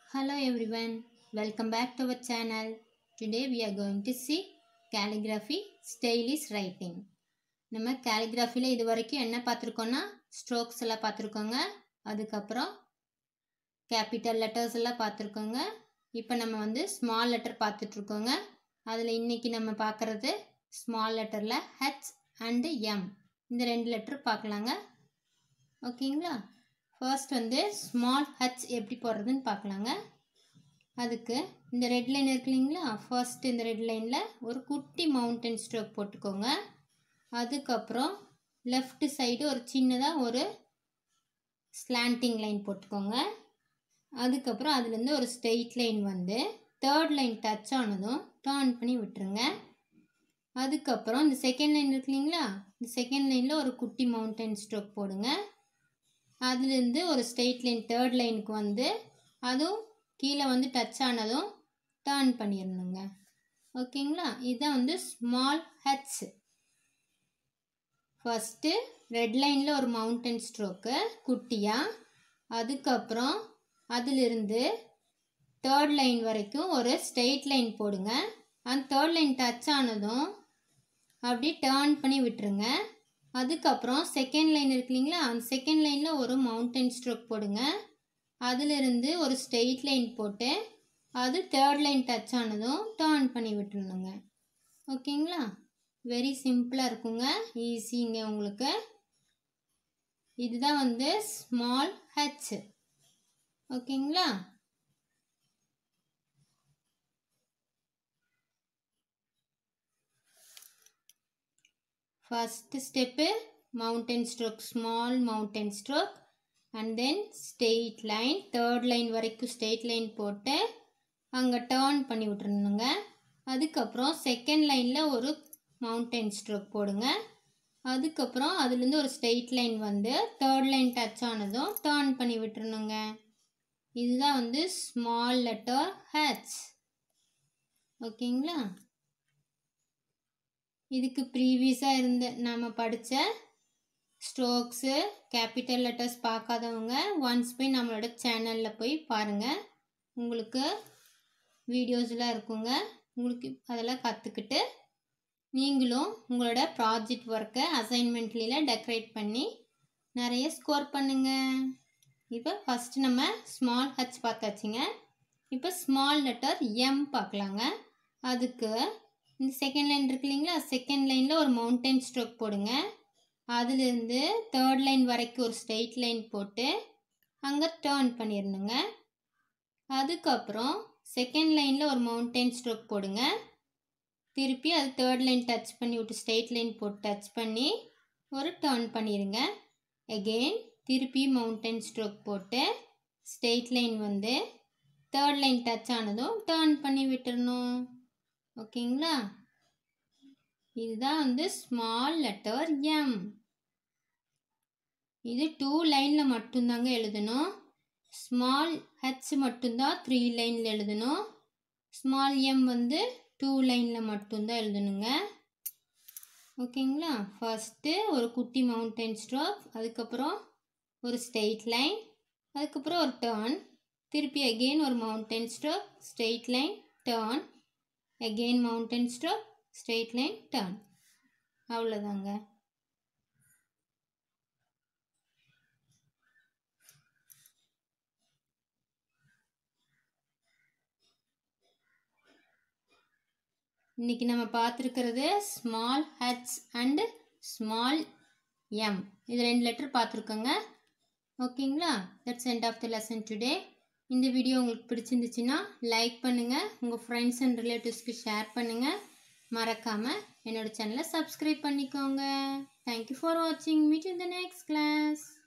Hello everyone, welcome back to our channel. Today we are going to see calligraphy stylish writing. நம்ம calligraphyல இது வரைக்கும் என்ன பார்த்துருக்கோன்னா strokes எல்லாம் பார்த்துருக்கோங்க அதுக்கப்புறம் கேபிட்டல் லெட்டர்ஸ் எல்லாம் பார்த்துருக்கோங்க இப்போ நம்ம வந்து ஸ்மால் லெட்டர் பார்த்துட்ருக்கோங்க அதில் இன்னைக்கு நம்ம பார்க்குறது ஸ்மால் லெட்டரில் ஹெச் அண்டு எம் இந்த ரெண்டு லெட்டர் பார்க்கலாங்க ஓகேங்களா ஃபர்ஸ்ட் வந்து ஸ்மால் ஹச் எப்படி போடுறதுன்னு பார்க்கலாங்க அதுக்கு இந்த ரெட் லைன் இருக்கு இல்லைங்களா ஃபர்ஸ்ட் இந்த ரெட் லைனில் ஒரு குட்டி மவுண்டன் ஸ்ட்ரோக் போட்டுக்கோங்க அதுக்கப்புறம் லெஃப்ட் சைடு ஒரு சின்னதாக ஒரு ஸ்லாண்டிங் லைன் போட்டுக்கோங்க அதுக்கப்புறம் அதுலேருந்து ஒரு ஸ்ட்ரெயிட் லைன் வந்து தேர்ட் லைன் டச் ஆனதும் டர்ன் பண்ணி விட்டுருங்க அதுக்கப்புறம் இந்த செகண்ட் லைன் இருக்கு இல்லைங்களா இந்த செகண்ட் லைனில் ஒரு குட்டி மவுண்டன் ஸ்ட்ரோக் போடுங்க அதுலேருந்து ஒரு ஸ்ட்ரெயிட் லைன் தேர்ட் லைனுக்கு வந்து அதுவும் கீழே வந்து டச் ஆனதும் டர்ன் பண்ணிடணுங்க ஓகேங்களா இதுதான் வந்து ஸ்மால் ஹெட்ஸ் ஃபஸ்ட்டு ரெட் லைனில் ஒரு மவுண்டன் ஸ்ட்ரோக்கு குட்டியாக அதுக்கப்புறம் அதிலிருந்து தேர்ட் லைன் வரைக்கும் ஒரு ஸ்ட்ரெயிட் லைன் போடுங்க அந்த தேர்ட் லைன் டச் ஆனதும் அப்படி டேர்ன் பண்ணி விட்டுருங்க அதுக்கப்புறம் செகண்ட் லைன் இருக்கு இல்லைங்களா அந்த செகண்ட் லைனில் ஒரு மவுண்டன் ஸ்ட்ரோக் போடுங்க அதிலிருந்து ஒரு ஸ்ட்ரெயிட் லைன் போட்டு அது தேர்ட் லைன் டச் ஆனதும் டேர்ன் பண்ணி விட்டுருணுங்க ஓகேங்களா வெரி சிம்பிளாக இருக்குங்க ஈஸிங்க உங்களுக்கு இதுதான் வந்து ஸ்மால் ஹச் ஓகேங்களா first step mountain stroke small mountain stroke and then straight line third line வரைக்கும் straight line போட்டு அங்கே டேர்ன் பண்ணி விட்டுருணுங்க அதுக்கப்புறம் செகண்ட் லைனில் ஒரு மவுண்டன் ஸ்ட்ரோக் போடுங்க அதுக்கப்புறம் அதுலேருந்து ஒரு ஸ்ட்ரெயிட் லைன் வந்து தேர்ட் லைன் டச் ஆனதும் டேர்ன் பண்ணி விட்டுருணுங்க இதுதான் வந்து ஸ்மால் லெட்டர் ஹேட்ச் ஓகேங்களா இதுக்கு ப்ரீவியஸாக இருந்த நம்ம படித்த ஸ்ட்ரோக்ஸு கேபிட்டல் லெட்டர்ஸ் பார்க்காதவங்க ஒன்ஸ் போய் நம்மளோட சேனலில் போய் பாருங்கள் உங்களுக்கு வீடியோஸ்லாம் இருக்குங்க உங்களுக்கு அதெல்லாம் கற்றுக்கிட்டு நீங்களும் உங்களோட ப்ராஜெக்ட் ஒர்க்கை அசைன்மெண்ட்லாம் டெக்கரேட் பண்ணி நிறைய ஸ்கோர் பண்ணுங்கள் இப்போ ஃபஸ்ட்டு நம்ம ஸ்மால் ஹச் பார்த்தாச்சுங்க இப்போ ஸ்மால் லெட்டர் எம் பார்க்கலாங்க அதுக்கு இந்த செகண்ட் லைன் இருக்கு இல்லைங்களா செகண்ட் லைனில் ஒரு மவுண்டன் ஸ்ட்ரோக் போடுங்க அதுலேருந்து தேர்ட் லைன் வரைக்கும் ஒரு ஸ்ட்ரெயிட் லைன் போட்டு அங்கே டேர்ன் பண்ணிடணுங்க அதுக்கப்புறம் செகண்ட் லைனில் ஒரு மவுண்டன் ஸ்ட்ரோக் போடுங்க திருப்பி அது தேர்ட் லைன் டச் பண்ணி விட்டு ஸ்ட்ரெயிட் லைன் போட்டு டச் பண்ணி ஒரு டேர்ன் பண்ணிடுங்க எகெயின் திருப்பி மவுண்டன் ஸ்ட்ரோக் போட்டு ஸ்ட்ரெயிட் லைன் வந்து தேர்ட் லைன் டச் ஆனதும் டேர்ன் பண்ணி விட்டுறணும் ஓகேங்களா இதுதான் வந்து ஸ்மால் லெட்டர் எம் இது டூ லைனில் மட்டும்தாங்க எழுதணும் ஸ்மால் ஹெச் மட்டும்தான் த்ரீ லைனில் எழுதணும் ஸ்மால் எம் வந்து டூ லைனில் மட்டும்தான் எழுதணுங்க ஓகேங்களா ஃபஸ்ட்டு ஒரு குட்டி மவுண்டன் ஸ்ட்ரோக் அதுக்கப்புறம் ஒரு ஸ்ட்ரெயிட் லைன் அதுக்கப்புறம் ஒரு டேர்ன் திருப்பி அகெயின் ஒரு mountain stroke straight line turn again mountain stroke straight line turn அவ்வளோதாங்க இன்னைக்கு நம்ம பார்த்துருக்கிறது small H and small M இது ரெண்டு லெட்டர் பார்த்துருக்கோங்க ஓகேங்களா that's end of the lesson today இந்த வீடியோ உங்களுக்கு பிடிச்சிருந்துச்சுன்னா லைக் பண்ணுங்கள் உங்கள் ஃப்ரெண்ட்ஸ் அண்ட் ரிலேட்டிவ்ஸ்க்கு ஷேர் பண்ணுங்கள் மறக்காமல் என்னோடய சேனலை சப்ஸ்கிரைப் பண்ணிக்கோங்க தேங்க்யூ ஃபார் வாட்சிங் meet in the next class